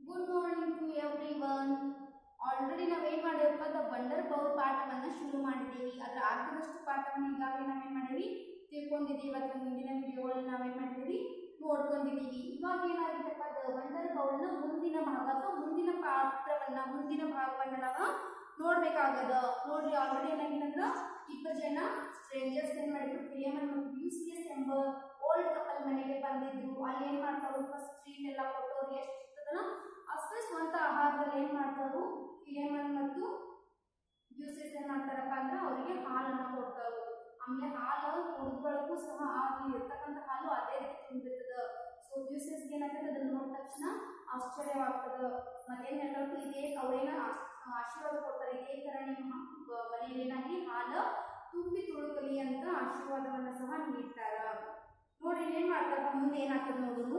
Good morning to everyone already ನಾವೇನ್ ಮಾಡಿರಪ್ಪ the wonder bowl ಪಾಠವನ್ನ ಶುರು ಮಾಡಿದ್ದೀವಿ ಅದರ ಅರ್ಧದಷ್ಟು ಪಾಠವನ್ನು ಈಗಾಗಲೇ ನಾವೇನ್ ಮಾಡಿದ್ವಿ ತಿಳ್ಕೊಂಡಿದ್ದೀವಿ ಅದರ ಮುಂದಿನ ವಿಡಿಯೋಗಳಲ್ಲಿ ನಾವೇನ್ ಮಾಡಿದ್ದೀವಿ ನೋಡ್ಕೊಂಡಿದ್ದೀವಿ ಇವಾಗ ಏನಾಗಿತ್ತಪ್ಪ ದ ವಂಡರ್ ಬೌಲ್ನ ಮುಂದಿನ ಭಾಗ ಅಥವಾ ಮುಂದಿನ ಪಾತ್ರವನ್ನ ಮುಂದಿನ ಭಾಗವನ್ನ ನಾವು ನೋಡ್ಬೇಕಾಗದ ನೋಡ್ರಿ ಆಲ್ರೆಡಿ ಏನಾಗಿತ್ತಂದ್ರ ಇಬ್ಬರು ಜನ ಸ್ಟ್ರೇಂಜರ್ಸ್ ಏನ್ ಮಾಡಿದ್ರು ಫಿಲಿಮನ್ ಮತ್ತು ಬ್ಯೂಸಿಯಸ್ ಎಂಬ ಓಲ್ಡ್ ಕಪಲ್ ಮನೆಗೆ ಬಂದಿದ್ರು ಅಲ್ಲಿ ಏನ್ ಮಾಡ್ತಾರು ಫಸ್ಟ್ ಟ್ರೀಟ್ ಎಲ್ಲ ಕೊಟ್ಟವ್ರು ಎಷ್ಟು ಇರ್ತದಲ್ಲ ಅಷ್ಟೇ ಸ್ವಂತ ಆಹಾರದಲ್ಲಿ ಏನ್ ಮಾಡ್ತಾರು ಫಿಲಿಮನ್ ಮತ್ತು ಬ್ಯೂಸಿಯಸ್ ಏನ್ ಮಾಡ್ತಾರಪ್ಪ ಅಂದ್ರೆ ಅವರಿಗೆ ಹಾಲನ್ನ ಕೊಡ್ತಾರು ಆಮೇಲೆ ಹಾಲು ಕುಡಿದ ಬಳಕು ಸಹ ಅಲ್ಲಿ ಇರ್ತಕ್ಕಂಥ ಹಾಲು ಅದೇ ರೀತಿ ತುಂಬಿರ್ತದ ಸೊ ಬ್ಯೂಸಿಯಸ್ಗೆ ಏನಾಗ್ತದೆ ಅದನ್ನ ನೋಡಿದ ತಕ್ಷಣ ಆಶ್ಚರ್ಯವಾಗ್ತದ ಮತ್ತೇನ್ ಹೇಳ್ತಾರೆ ಇದೇ ಅವ್ರೇನ ಆಶ್- ಆಶೀರ್ವಾದ ಕೊಡ್ತಾರೆ ಇದೇ ತರ ನಿಮ್ಮ ಮ- ಮನೆಯಲ್ಲಿ ಏನಾಗಿ ಹಾಲು ತುಂಬಿ ತುಳುಕಲಿ ಅಂತ ಆಶೀರ್ವಾದವನ್ನ ಸಹ ನೀಡ್ತಾರ ನೋಡ್ರಿ ಏನ್ ಮಾಡ್ತಾರ ಮುಂದೆ ಏನಾಗ್ತದೆ ನೋಡುನು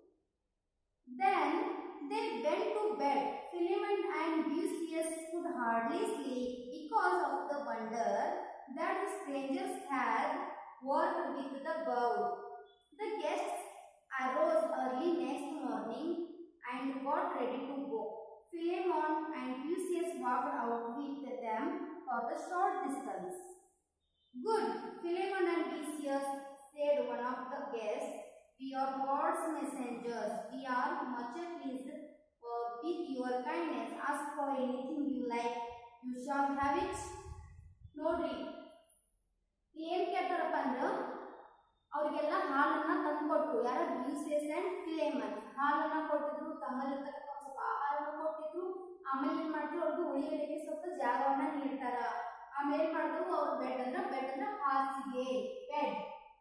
Then they went to bed. Philemon and Busius could hardly sleep because of the wonder that the strangers had worked with the bow. The guests arose early next morning and got ready to go. Philemon and Busius walked out with them for the short distance. Good, Philemon and Busius, said one of the guests. We are God's messengers. We are much pleased uh, with your kindness. Ask for anything you like. You shall have it. ನೋಡ್ರಿ ಏನ್ ಕೇಳ್ತಾರಪ್ಪ ಅಂದ್ರ ಅವ್ರಿಗೆಲ್ಲ ಹಾಲನ್ನ ತಂದ್ಕೊಟ್ರು ಯಾರ ಬ್ಯೂಸಿಯಸ್ and ಫಿಲೇಮನ್ ಹಾಲನ್ನ ಕೊಟ್ಟಿದ್ರು ತಮ್ಮಲ್ಲಿರ್ತಕ್ಕಂಥ ಒಂದ್ ಸ್ವಲ್ಪ ಆಹಾರನ ಕೊಟ್ಟಿದ್ರು ಆಮೇಲೆ ಏನ್ ಮಾಡಿದ್ರು ಅವ್ರಿಗೆ ಉಳಿಯೋದಕ್ಕೆ ಸ್ವಲ್ಪ ಜಾಗವನ್ನ ನೀಡ್ತಾರ ಆಮೇಲೆ ಏನ್ ಮಾಡಿದ್ರು ಅವ್ರ ಬೆಡ್ ಅಂದ್ರ ಬೆಡ್ ಅಂದ್ರ ಹಾಸಿಗೆ ಬೆಡ್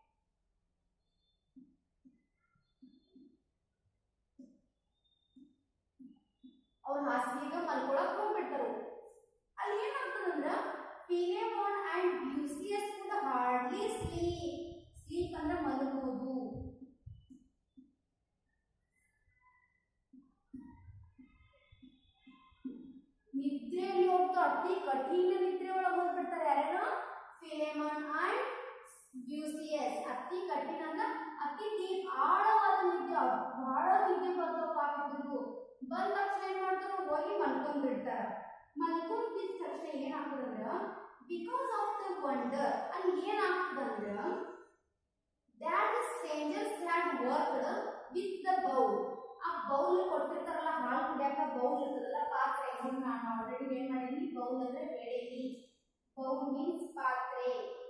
ಅವ್ರ ಹಾಸಿಗೆಗೆ ಮಲ್ಕೊಳಕ್ ಹೋಗ್ಬಿಡ್ತಾರು ಅಲ್ಲಿ ಏನಾಗ್ತದಂದ್ರ ಫಿಲೇಮೋನ್ ಅಂಡ್ ಬ್ಯೂಸಿಯಸ್ ಕೂಡ ಹಾರ್ಡ್ಲಿ ಸ್ಲೀಪ್ ಸ್ಲೀಪ್ ಅಂದ್ರೆ ಮಲಗುವುದು ನಿದ್ರೆಯಲ್ಲಿ ಹೋಗ್ತು ಅತಿ ಕಠಿಣ ನಿದ್ರೆ ಒಳಗೆ ಹೋಗ್ಬಿಡ್ತಾರೆ ಯಾರೇನು ಫಿಲೇಮನ್ ಅಂಡ್ ಬ್ಯೂಸಿಯಸ್ ಅತಿ ಕಠಿಣ ಅಂದ್ರೆ ಅತಿ ಡೀಪ್ ಆಳವಾದ ನಿದ್ದೆ ಅವ್ರು ಬಹಳ ನಿದ್ದೆ ಬರ್ತಪ್ಪ ಇಬ್ಬರಿಗೂ ಬಂದ ತಕ್ಷಣ ಏನ್ ಮಾಡ್ತಾರ ಹೋಗಿ ಮಲ್ಕೊಂಡ್ ಬಿಡ್ತಾರ ಮಲ್ಕೊಂಡಿದ್ದ ತಕ್ಷಣ ಏನಾಗ್ತದಂದ್ರ ಬಿಕಾಸ್ ಆಫ್ ದ ವಂಡರ್ ಅಲ್ಲಿ ಏನಾಗ್ತದಂದ್ರ that the strangers had worked with the bowl ಆ ಬೌಲ್ ಕೊಟ್ಟಿರ್ತಾರಲ್ಲ ಹಾಲು ಕುಡಿಯಾಕ ಬೌಲ್ ಇರ್ತದಲ್ಲ ಪಾತ್ರೆ ನೋಡಿ ನಾನು ಆಲ್ರೆಡಿ ಏನ್ ಮಾಡೀನಿ ಬೌಲ್ ಅಂದ್ರೆ ಬೇಡೇನಿ ಬೌಲ್ ಮೀನ್ಸ್ ಪಾತ್ರೆ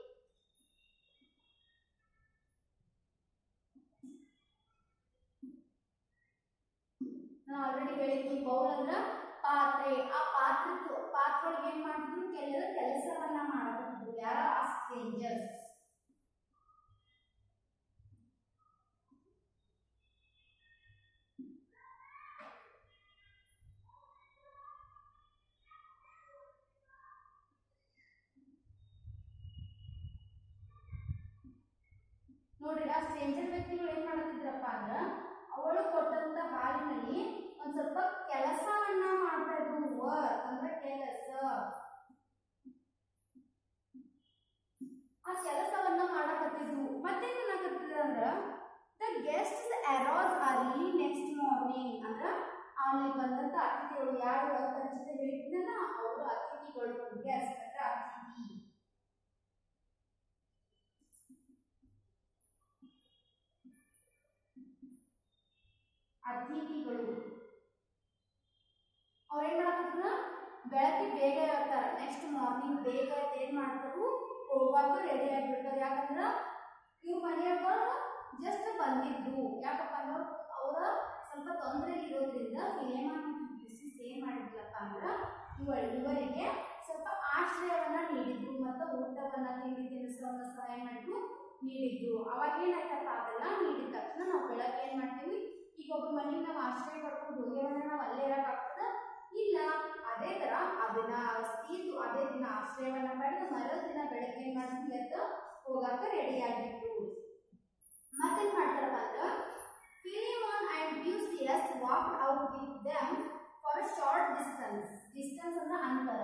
ನಾನು ಆಲ್ರೆಡಿ ಹೇಳಿದ್ನಿ ಬೌಲ್ ಅಂದ್ರ ಪಾತ್ರೆ ಆ ಪಾತ್ರೆ ಪಾತ್ರೆ ಒಳಗೆ ಏನ್ ಮಾಡಿದ್ರು ಕೆಲವರು ಕೆಲಸವನ್ನ ಮಾಡಬಹುದು ಯಾರ ಆ ಸ್ಟ್ರೇಂಜರ್ಸ್ ನೋಡ್ರಿ ಆ ಸ್ಟ್ರೇಂಜರ್ ವ್ಯಕ್ತಿಗಳು ಏನ್ ಮಾಡತ್ತಿದ್ರಪ್ಪ ಅಂದ್ರ ಅವಳು ಕೊಟ್ಟಂತ ಹಾಲಿನಲ್ಲಿ ಒಂದ್ ಸ್ವಲ್ಪ ಕೆಲಸವನ್ನ ಮಾಡ್ತಾ ಇದ್ರು ವರ್ಕ್ ಅಂದ್ರೆ ಕೆಲಸ ಆ ಕೆಲಸವನ್ನ ಮಾಡಕತ್ತಿದ್ರು ಮತ್ತೇನ್ ಏನಾಗತ್ತಿದ್ರು ಅಂದ್ರ the guest arose early next morning ಅಂದ್ರ ಅಲ್ಲಿ ಬಂದಂತ ಅತಿಥಿಗಳು ಯಾರು ಪರಿಚಿತ ಹೇಳಿದ್ನಲ್ಲ ಅವರು ಅತಿಥಿಗಳು ಗೆಸ್ಟ್ ಅಂದ್ರೆ ಅತಿಥಿ ಅತಿಥಿಗಳು ಅವ್ರು ಏನ್ ಮಾಡಕತ್ತಾರ ಬೆಳಗ್ಗೆ ಬೇಗ ಹೇಳ್ತಾರ ನೆಕ್ಸ್ಟ್ ಮಾರ್ನಿಂಗ್ ಬೇಗ ಎದ್ದು ಏನ್ ಮಾಡ್ತಾರು ಹೋಗಾಕ ರೆಡಿ ಆಗಿಬಿಡ್ತಾರೆ ಯಾಕಂದ್ರ ಇವ್ರ ಮನೆಯಾಗ ಜಸ್ಟ್ ಬಂದಿದ್ರು ಯಾಕಪ್ಪ ಅಂದ್ರೆ ಅವರ ಸ್ವಲ್ಪ ತೊಂದರೆ ಇರೋದ್ರಿಂದ ಫಿಲೇಮ ಮತ್ತು ಬ್ಯೂಸಿಸ್ ಏನ್ ಮಾಡಿದ್ಲಪ್ಪ ಅಂದ್ರ ಇವ ಇವರಿಗೆ ಸ್ವಲ್ಪ ಆಶ್ರಯವನ್ನ ನೀಡಿದ್ರು ಮತ್ತು ಊಟವನ್ನ ತಿಂಡಿ ತಿನಿಸವನ್ನ ಸಹಾಯ ಮಾಡಿದ್ರು ನೀಡಿದ್ರು ಅವಾಗ ಏನಾಯ್ತಪ್ಪ ಅದೆಲ್ಲ ನೀಡಿದ ತಕ್ಷಣ ನಾವು ಬೆಳಗ್ಗೆ ಏನ್ ಮಾಡ್ತೀವಿ ಈಗ ಒಬ್ಬರ ಮನೆಗೆ ನಾವು ಆಶ್ರಯ ಪಡ್ಕೊಂಡು ಹೋಗ್ಯವನ್ನ ನಾವು ಅಲ್ಲೇ ಇರಕ್ಕಾಗ್ತದ ಇಲ್ಲ ಅದೇ ತರ ಅದನ್ನ ತೀರ್ದು ಅದೇ ದಿನ ಆಶ್ರಯವನ್ನ ಪಡೆದು ಮರು ದಿನ ಬೆಳಗ್ಗೆ ಏನ್ ಮಾಡ್ತೀವಿ ಅಂತ ಹೋಗಾಕ ರೆಡಿ ಆಗಿದ್ರು ಮತ್ತೇನ್ ಮಾಡ್ತಾರಪ್ಪ ಅಂದ್ರ Philemon and Baucis walk out with them for a short distance distance ಅಂದ್ರೆ ಅಂತರ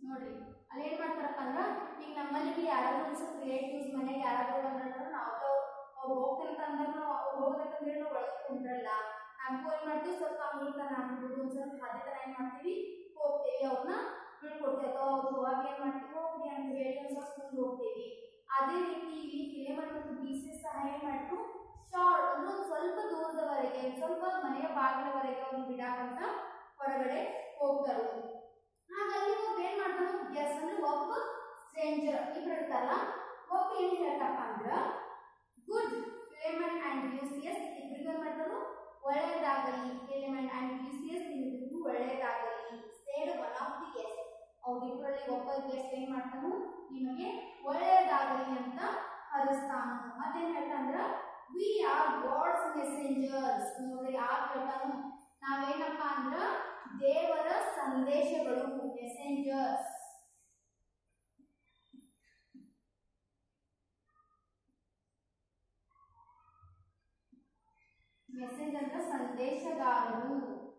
ನೋಡ್ರಿ ಅಲ್ಲಿ ಏನ್ ಮಾಡ್ತಾರಪ್ಪ ಅಂದ್ರ ಈಗ ನಮ್ಮಲ್ಲಿ ಯಾರಾದ್ರೂ ಒಂದು ಸ್ವಲ್ಪ ರಿಲೇಟಿವ್ಸ್ ಮನೆಗೆ ಯಾರಾದ್ರೂ ಬಂದ್ರೆ ನಾವು ಅವ್ರು ಹೋಗ್ತಿರ್ತ ಅಂದ್ರೆ ನಾವು ಅವ್ರು ಹೋಗ್ಬೇಕಂದ್ರೆ ನಾವು ಒಳಗೆ ಕುಂಡ್ರಲ್ಲ ನಮಗೂ ಏನ್ ಮಾಡ್ತೀವಿ ಸ್ವಲ್ಪ ಅಂಗಡಿ ತರ ಆಗ್ಬೋದು ಒಂದ್ ಸ್ವಲ್ಪ ಅದೇ ತರ ಏನ್ ಮಾಡ್ತೀವಿ ಹೋಗ್ತೇವಿ ಅವ್ರನ್ನ ಬಿಟ್ಕೊಡ್ತೇವೆ ಅಥವಾ ಅವ್ರು ಹೋಗಿ ಏನ್ ಮಾಡ್ತೀವಿ ಹೋಗ್ರಿ ಅಂತ ಹೇಳಿ ಒಂದ್ ಸ್ವಲ್ಪ ಮುಂದೆ ಹೋಗ್ತೇವಿ ಅದೇ ರೀತಿ ಇಲ್ಲಿ ಫಿಲೇಮನ್ ಮತ್ತು ಬೀಸಸ್ ಸಹ ಏನ್ ಮಾಡ್ತು ಶಾರ್ಟ್ ಅಂದ್ರೆ ಒಂದ್ ಸ್ವಲ್ಪ ದೂರದವರೆಗೆ ಒಂದ್ ಸ್ವಲ್ಪ ಮನೆಯ ಬಾಗಿಲವರೆಗೆ ಅವ್ರನ್ನ ಬಿಡಾಕಂತ ಹೊರಗಡೆ ಹೋಗ್ತಾರೆ ಹಾಗಾಗಿ ಒಬ್ಬ ಏನ್ ಮಾಡ್ತಾನ ಗೆಸ್ ಅಂದ್ರೆ ಒಬ್ಬ ಸ್ಟ್ರೇಂಜರ್ ಇಬ್ರು ಇರ್ತಾರಲ್ಲ ಒಬ್ಬ ಏನ್ ಹೇಳ್ತಪ್ಪ ಅಂದ್ರ ಗುಡ್ ಫಿಲೇಮನ್ ಅಂಡ್ ಯೂಸಿಯಸ್ ಇಬ್ರಿಗೂ ಏನ್ ಮಾಡ್ತಾರು ಒಳ್ಳೆಯದಾಗಲಿ ಫಿಲೇಮನ್ ಅಂಡ್ ಯೂಸಿಯಸ್ ನಿಮ್ಗಿಬ್ರಿಗೂ ಒಳ್ಳೆಯದಾಗಲಿ said one of the guest ಅವ್ರಿಬ್ರಲ್ಲಿ ಒಬ್ಬ ಗೆಸ್ಟ್ ಏನ್ ಮಾಡ್ತಾನು ನಿಮಗೆ ಒಳ್ಳೆಯದಾಗಲಿ ಅಂತ ಹರಿಸ್ತಾನು ಮತ್ತೇನ್ ಹೇಳ್ತಾಂದ್ರ ವಿ ಆರ್ ಗಾಡ್ಸ್ ಮೆಸೆಂಜರ್ಸ್ ನೋಡ್ರಿ ಯಾರು ಹೇಳ್ತಾನು ನಾವೇನಪ್ಪ ಅಂದ್ರ ದೇವರ ಸಂದೇಶಗಳು ಮೆಸೆಂಜರ್ಸ್ ಮೆಸೇಜ್ ಅಂದ್ರೆ ಸಂದೇಶಗಾರರು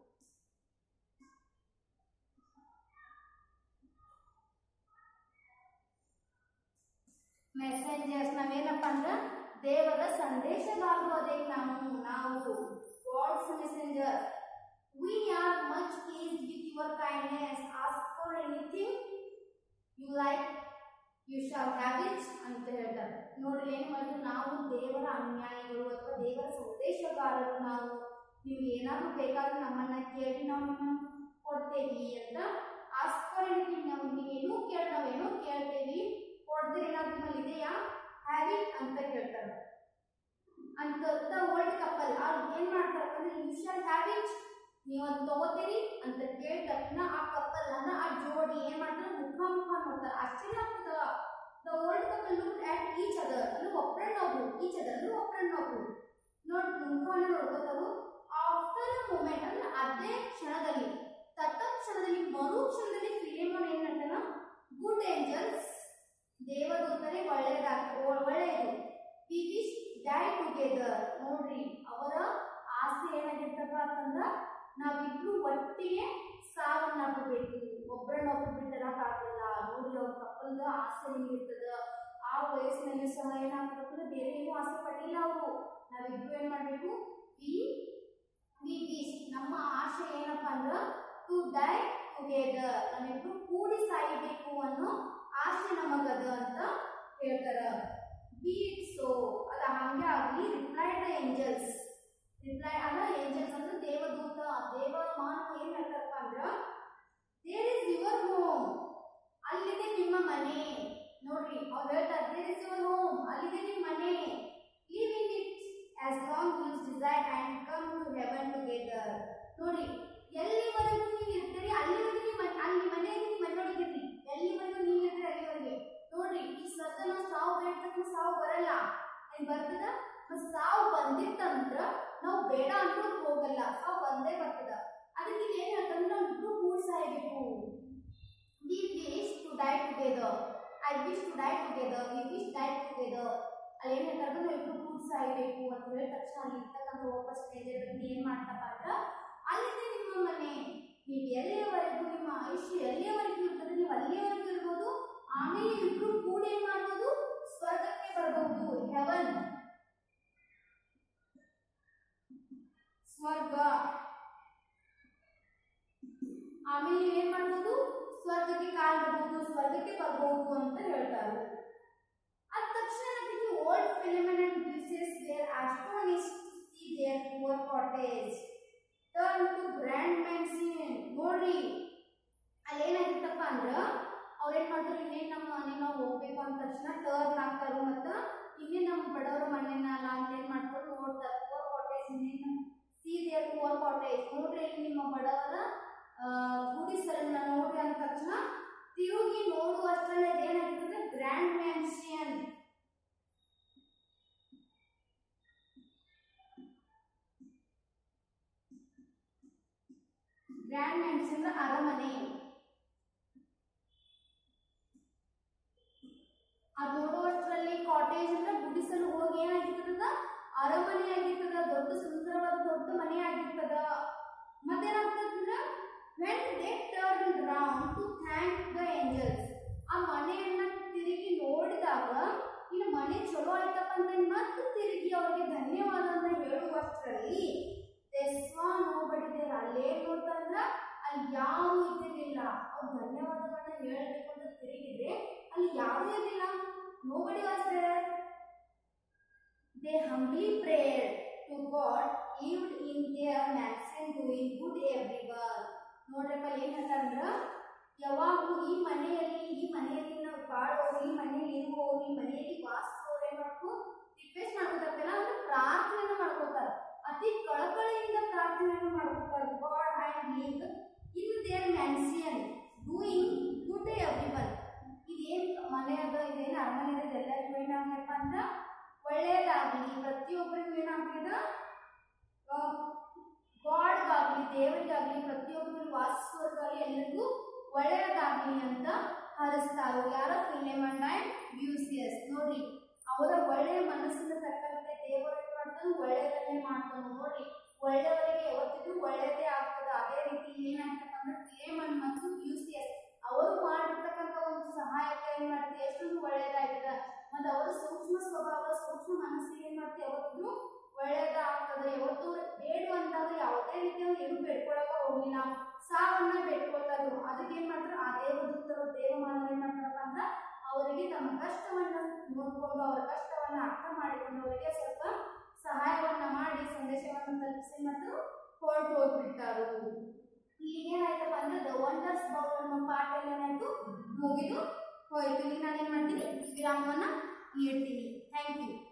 ಮೆಸೆಂಜರ್ಸ್ ನಾವೇನಪ್ಪ ಅಂದ್ರ ದೇವರ ಸಂದೇಶಗಾರರು ಅದೇ ನಾವು ನಾವು God's messenger we are much pleased with your kindness ask for anything you like you shall have it ಅಂತ ಹೇಳ್ತಾರೆ ನೋಡ್ರಿ ಏನು ಮಾಡಿದ್ರು ನಾವು ದೇವರ ಅನ್ಯಾಯಿಗಳು ಅಥವಾ ದೇವರ ಸಂದೇಶಗಾರರು ನಾವು ನಿಮ್ಗೆ ಏನಾದರೂ ಬೇಕಾದ್ರೂ ನಮ್ಮನ್ನ ಕೇಳಿ ನಾವು ನಿಮ್ಮನ್ನ ಕೊಡ್ತೇವಿ ಅಂತ ಆಸ್ಕ್ ಫಾರ್ ಎನಿಥಿಂಗ್ ನಾವು ನೀವೇನು ಕೇಳಿ ನಾವೇನೋ ಕೇಳ್ತೇವಿ ಕೊಡ್ತೀರಿ ಏನಾದ್ರು ನಿಮ್ಮಲ್ಲಿ ಇದೆಯಾ ಹ್ಯಾವ್ ಇಟ್ ಅಂತ ಕೇಳ್ತಾರೆ ಅಂತ ಓಲ್ಡ್ ಕಪಲ್ ಅವ್ರು ಏನ್ ಮಾಡ್ತಾರೆ ಅಂದ್ರೆ ಯು ಶಾಲ್ ಹ್ಯಾವ್ ಇಟ್ ನೀವು ಅದು ತಗೋತೀರಿ ಅಂತ ಕೇಳಿದ ತಕ್ಷಣ ಆ ಕಪಲ್ ಅಂದ್ರೆ ಆ ಜೋಡಿ ಏನ್ ಮಾಡ್ತಾರೆ ಮುಖ ಮುಖ ನೋಡ್ತಾರೆ ಆಶ್ಚರ್ಯ ಆಗ್ತದ the old couple look at each other ಅಂದ್ರೆ ಒಬ್ಬರನ್ನೊಬ್ರು ಈಚ್ ಅದರ್ ಅಂದ್ರೆ ಒಬ್ಬರನ್ನೊಬ್ರು ನೋಡ್ ಮುಖವನ್ನ ನೋಡ್ಕೋತಾರು ಆಫ್ಟರ್ ಅ ಮೂಮೆಂಟ್ ಅಂದ್ರೆ ಅದೇ ಕ್ಷಣದಲ್ಲಿ ತತ್ಕ್ಷಣದಲ್ಲಿ ಮರು ಕ್ಷಣದಲ್ಲಿ ಫಿಲಿಮನ್ ಏನ್ ಹೇಳ್ತಾನ ಗುಡ್ ಏಂಜಲ್ಸ್ ದೇವದೂತರೇ ಒಳ್ಳೆಯದಾಗ ಒಳ್ಳೆಯದು ವಿ ವಿಶ್ ಡೈ ಟುಗೆದರ್ ನೋಡ್ರಿ ಅವರ ಆಸೆ ಏನಾಗಿರ್ತಪ್ಪ ಅಂತಂದ್ರ ನಾವಿಬ್ರು ಒಟ್ಟಿಗೆ ಸಾವನ್ನಪ್ಪಬೇಕು ಒಬ್ಬರನ್ನೊಬ್ರು ಬಿಟ್ಟಿರಕ್ಕಾಗಲ್ಲ ನೋಡಿ ಅವ್ರ ಕಪ್ಪಲ್ದ ಆಸೆ ಹೆಂಗಿರ್ತದ ಆ ವಯಸ್ಸಿನಲ್ಲಿ ಸಹ ಏನಾಗ್ತದೆ ಬೇರೆ ಏನೂ ಆಸೆ ಪಟ್ಟಿಲ್ಲ ಅವರು ನಾವಿಬ್ರು ಏನ್ ಮಾಡ್ಬೇಕು ವಿ ವಿ ವಿಶ್ ನಮ್ಮ ಆಶೆ ಏನಪ್ಪ ಅಂದ್ರ ಟು ಡೈ ಟುಗೆದರ್ ನಾವಿಬ್ರು ಕೂಡಿ ಸಾಯಬೇಕು ಅನ್ನೋ ಆಸೆ ನಮಗದ ಅಂತ ಹೇಳ್ತಾರ ಬಿ ಇಟ್ ಸೋ ಅದ ಹಂಗೆ ಆಗಲಿ ರಿಪ್ಲೈ ದ ಏಂಜಲ್ಸ್ ರಿಪ್ಲೈ ಅಲ್ಲ ಏಂಜಲ್ಸ್ ಅಂದ್ರೆ ದೇವದೂತ ದೇವ ಮಾನವ ಏನ್ ಹೇಳ್ತಾರಪ್ಪ ಅಂದ್ರ ದೇರ್ ಇಸ್ ಯುವರ್ ಹೋಮ್ ಅಲ್ಲಿದೆ ನಿಮ್ಮ ಮನೆ ನೋಡ್ರಿ ಅವ್ರು ಹೇಳ್ತಾರೆ ದೇರ್ ಇಸ್ ಯುವರ್ ಹೋಮ್ ಅಲ್ಲಿದೆ ನಿಮ್ಮ ಮನೆ live in it as long you decide and come to heaven together ನೋಡಿ ಎಲ್ಲಿವರೆಗೂ ನೀವು ಇರ್ತೀರಿ ಅಲ್ಲಿವರೆಗೂ ನಿಮ್ಮ ಅಲ್ಲಿ ಮನೆ ನಿಮ್ಮ ಮನೆಯೊಳಗೆ ಇರ್ರಿ ಎಲ್ಲಿವರೆಗೂ ನೀವು ಇರ್ತೀರಿ ಅಲ್ಲಿವರೆಗೆ ನೋಡ್ರಿ ಈ ಸ್ವರ್ಗ ನಾವು ಸಾವು ಬೇಡ ತಕ್ಷಣ ಸಾವು ಬರಲ್ಲ ಏನ್ ಬರ್ತದ ಮತ್ತ್ ಸಾವು ಬಂದಿತ್ತಂದ್ರ ನಾವು ಬೇಡ ಅನ್ನೋದು ಹೋಗಲ್ಲ ಸಾವು ಬಂದೇ ಬರ್ತದ ಅದಕ್ಕೆ ಇಲ್ಲಿ ಏನ್ ಹೇಳ್ತಾರೆ ನಾವು ಇಬ್ರು ಕೂಡಿ ಸಾಯ್ಬೇಕು we wish to die together I wish to die together we wish die together ಅಲ್ಲಿ ಏನ್ ಹೇಳ್ತಾರೆ ನಾವು ಇಬ್ರು ಕೂಡಿ ಸಾಯ್ಬೇಕು ಅಂತ ಹೇಳಿದ ತಕ್ಷಣ ಅಲ್ಲಿ ಇರ್ತಕ್ಕಂಥ ಒಬ್ಬ ಸ್ನೇಹಿತರ ವ್ಯಕ್ತಿ ಏನ್ ಮಾಡ್ತಪ್ಪ ಅಂದ್ರ ಅಲ್ಲಿದೆ ನಿಮ್ಮ ಮನೆ ನೀವು ಎಲ್ಲಿಯವರೆಗೂ ನಿಮ್ಮ ಆಯುಷ್ಯ ಎಲ್ಲಿಯವರೆಗೂ ಇರ್ತದೆ ನೀವು ಅಲ್ಲಿಯವರೆಗೂ ಇರ್ಬೋದು ಆಮೇಲೆ ಇಬ್ರು ಕೂಡ ಏನ್ ಮಾಡ್ಬೋದು ಸ್ವರ್ಗಕ್ಕೆ ಬರಬಹುದು ಹೆವನ್ ಸ್ವರ್ಗ ಆಮೇಲೆ ನೀವು ಏನ್ ಮಾಡ್ಬೋದು ಸ್ವರ್ಗಕ್ಕೆ ಕಾಲ್ಬಹುದು ಸ್ವರ್ಗಕ್ಕೆ ಬರ್ಬಹುದು ಅಂತ ಹೇಳ್ತಾರೆ ಅದ ತಕ್ಷಣ old Philemon and Baucis their astonished see their poor cottage turn to grand mansion ನೋಡ್ರಿ ಅಲ್ಲಿ ಏನಾಗಿತ್ತಪ್ಪ ಅಂದ್ರ ಅವ್ರೇನ್ ಮಾಡ್ತಾರೆ ಇನ್ನೇನ್ ನಮ್ಮ ಮನೆ ನಾವು ಹೋಗ್ಬೇಕು ಅಂದ ತಕ್ಷಣ ಟರ್ನ್ ಆಗ್ತಾರು ಮತ್ತ ಇನ್ನೇ ನಮ್ಮ ಬಡವರ ಮನೆನ ಅಲ್ಲ ಅಂತ ಏನ್ ಮಾಡ್ತಾರೆ ನೋಡ್ತಾರೆ ಪುವರ್ ಕಾಟೇಜ್ ಇನ್ನೇನು ಸಿ ದೇರ್ ಪುವರ್ ಕಾಟೇಜ್ ನೋಡ್ರಿ ಇಲ್ಲಿ ನಿಮ್ಮ ಬಡವರ ಗುಡಿಸಲನ್ನ ನೋಡ್ರಿ ಅಂದ ತಕ್ಷಣ ತಿರುಗಿ ನೋಡುವಷ್ಟರಲ್ಲಿ ಏನಾಗಿರ್ತದೆ ಗ್ರ್ಯಾಂಡ್ ಮ್ಯಾನ್ಸಿಯನ್ ಗ್ರ್ಯಾಂಡ್ ಮ್ಯಾನ್ಷನ್ ಅರಮನೆ ಅದು ನೋಡುವಷ್ಟರಲ್ಲಿ ಕಾಟೇಜ್ ಅಂದ್ರೆ ಗುಡಿಸಲು ಹೋಗಿ ಏನಾಗಿರ್ತದ ಅರಮನೆ ಆಗಿರ್ತದ ದೊಡ್ಡ ಸುಂದರವಾದ ದೊಡ್ಡ ಮನೆ ಆಗಿರ್ತದ ಮತ್ತೇನಾಗ್ತದಂದ್ರ when they turned round to thank the angels ಅಷ್ಟರಲ್ಲಿ ತೆಸ್ವಾ ನೋಬಡಿದೆ ಅಲ್ಲೇ ನೋಡ್ತಾರಂದ್ರ ಅಲ್ಲಿ ಯಾರು ಇದ್ದಿರ್ಲಿಲ್ಲ ಅವ್ರು ಧನ್ಯವಾದಗಳನ್ನ ಹೇಳ್ಬೇಕು ಅಂತ ತಿರುಗಿದ್ರೆ ಅಲ್ಲಿ ಯಾರು ಇರಲಿಲ್ಲ nobody was there they humbly prayer to God lived in their mansion doing good everyone ನೋಡ್ರಪ್ಪ ಅಲ್ಲಿ ಏನ್ ಹೇಳ್ತಾರಂದ್ರ ಯಾವಾಗಲೂ ಈ ಮನೆಯಲ್ಲಿ ಈ ಮನೆಯಲ್ಲಿ ನಾವು ಬಾಳೋರು ಈ ಮನೆಯಲ್ಲಿ ಇರುವವರು ಈ ಮನೆಯಲ್ಲಿ ವಾಸಿಸುವವರು ಏನ್ ಮಾಡ್ಬೇಕು ರಿಕ್ವೆಸ್ಟ್ ಮಾಡ್ಕೋತಾರಲ್ಲ ಅಂದ್ರೆ ಪ್ರಾರ್ಥನೆಯನ್ನು ಮಾಡ್ಕೋತಾರೆ ಅತಿ ಕಳಕಳಿಯಿಂದ ಪ್ರಾರ್ಥನೆಯನ್ನು ಮಾಡ್ಕೋತಾರೆ God and live in their mansion doing good everyone ಇದೇನು ಮನೆ ಅದ ಇದೇನು ಅರಮನೆ ಅದ ಇದೆಲ್ಲರಿಗೂ ಏನಾಗಪ್ಪ ಅಂದ್ರೆ ಒಳ್ಳೇದಾಗಲಿ ಪ್ರತಿಯೊಬ್ಬರಿಗೂ ಏನಾಗ್ತದ ಗಾಡ್ಗಾಗಲಿ ದೇವರಿಗಾಗಲಿ ಪ್ರತಿಯೊಬ್ಬರು ವಾಸಿಸುವವರಿಗಾಗಲಿ ಎಲ್ಲರಿಗೂ ಒಳ್ಳೆಯದಾಗಲಿ ಅಂತ ಹರಿಸ್ತಾರೋ ಯಾರ ಫಿಲೆಮನ್ ಆ್ಯಂಡ್ ಬ್ಯೂಸಿಯಸ್ ನೋಡ್ರಿ ಅವರ ಒಳ್ಳೆಯ ಮನಸ್ಸಿನ ತಕ್ಕಂತೆ ದೇವರು ಏನ್ ಮಾಡ್ತಾನೆ ಒಳ್ಳೆಯದನ್ನೇ ಮಾಡ್ತಾನೆ ನೋಡ್ರಿ ಒಳ್ಳೆಯವರಿಗೆ ಯಾವತ್ತಿಗೂ ಒಳ್ಳೆಯದೇ ಆಗ್ತದೆ ಅದೇ ರೀತಿ ಏನಾಗ್ತಪ್ಪ ಅಂದ್ರೆ ಫಿಲೆಮನ್ ಮತ್ತು ಬ್ಯೂಸಿಯಸ್ ಅವರು ಮಾಡಿರ್ತಕ್ಕಂಥ ಒಂದು ಸಹಾಯಕ ಏನ್ ಮಾಡ್ತೀವಿ ಎಷ್ಟೊಂದು ಒಳ್ಳೆಯದಾಗ್ತದ ಮತ್ತು ಅವರ ಸೂಕ್ಷ್ಮ ಸ್ವಭಾವ ಸೂಕ್ಷ್ಮ ಮನಸ್ಸಿಗೆ ಏನ್ ಮಾಡ್ತೀವಿ ಯಾವತ್ತಿಗೂ ಒಳ್ಳೆಯದಾಗ್ತದೆ ಯಾವತ್ತು ಬೇಡುವಂತಾದ್ರೆ ಯಾವುದೇ ರೀತಿಯ ಏನು ಬೇಡ್ಕೊಳಕ ಹೋಗಿಲ್ಲ ಸಾವನ್ನ ಬೇಡ್ಕೊಳ್ತಾರೆ ಅದಕ್ಕೆ ಏನ್ ಮಾಡ್ತಾರೆ ಆ ದೇವದೂತರು ದೇವಮಾನವರು ಏನ್ ಮಾಡ್ತಾರಪ್ಪ ಅಂದ್ರೆ ಅವರಿಗೆ ತಮ್ಮ ಕಷ್ಟವನ್ನ ನೋಡ್ಕೊಂಡು ಅವರ ಕಷ್ಟವನ್ನ ಅರ್ಥ ಮಾಡಿಕೊಂಡು ಅವರಿಗೆ ಸ್ವಲ್ಪ ಸಹಾಯವನ್ನ ಮಾಡಿ ಸಂದೇಶವನ್ನು ತಲುಪಿಸಿ ಮತ್ತು ಹೊರಟು ಹೋಗ್ಬಿಡ್ತಾರು ಇಲ್ಲಿಗೆ ಏನಾಯ್ತಪ್ಪ ಅಂದ್ರೆ ದ ವಂಡರ್ಸ್ ಬೌಲ್ ಅನ್ನೋ ಪಾಠ ಎಲ್ಲ ಏನಾಯ್ತು ಮುಗಿದು ಹೋಯ್ತು ಈಗ ನಾನು ಏನ್ ಮಾಡ್ತೀನಿ ವಿರಾಮವನ್ನ ನೀಡ್ತೀನಿ ಥ್ಯಾಂಕ್ ಯು